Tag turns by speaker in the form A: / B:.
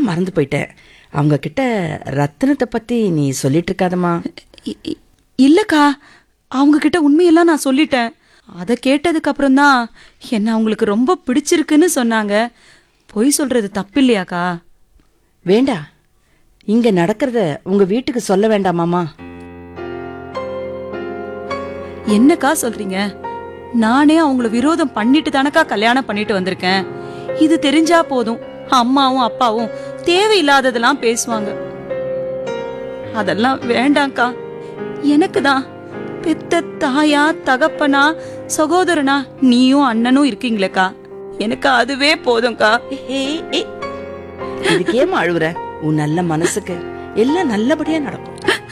A: மறந்து போயிட்டேன் அவங்க கிட்ட ரத்தினத்தை பத்தி நீ சொல்லிட்டு இருக்காதம்மா
B: இ- இ- இல்லக்கா அவங்க கிட்ட உண்மையெல்லாம் நான் சொல்லிட்டேன் அதை கேட்டதுக்கு அப்புறம் தான் என்ன அவங்களுக்கு ரொம்ப பிடிச்சிருக்குன்னு சொன்னாங்க பொய் சொல்றது தப்பு இல்லையாக்கா
A: வேண்டா இங்க நடக்கிறத உங்க வீட்டுக்கு சொல்ல வேண்டாமாமா
B: என்னக்கா சொல்றீங்க நானே அவங்கள விரோதம் பண்ணிட்டு தானக்கா கல்யாணம் பண்ணிட்டு வந்திருக்கேன் இது தெரிஞ்சா போதும் அம்மாவும் அப்பாவும் தேவையில்லாததெல்லாம் பேசுவாங்க அதெல்லாம் வேண்டாம்க்கா எனக்கு தான் பெத்த தாயா தகப்பனா சகோதரனா நீயும் அண்ணனும் இருக்கீங்களேக்கா எனக்கு அதுவே போதும்க்கா
A: ஏய், ஏய். இதுக்கேம்மா அழுவுற உன் நல்ல மனசுக்கு எல்லாம் நல்லபடியா நடக்கும்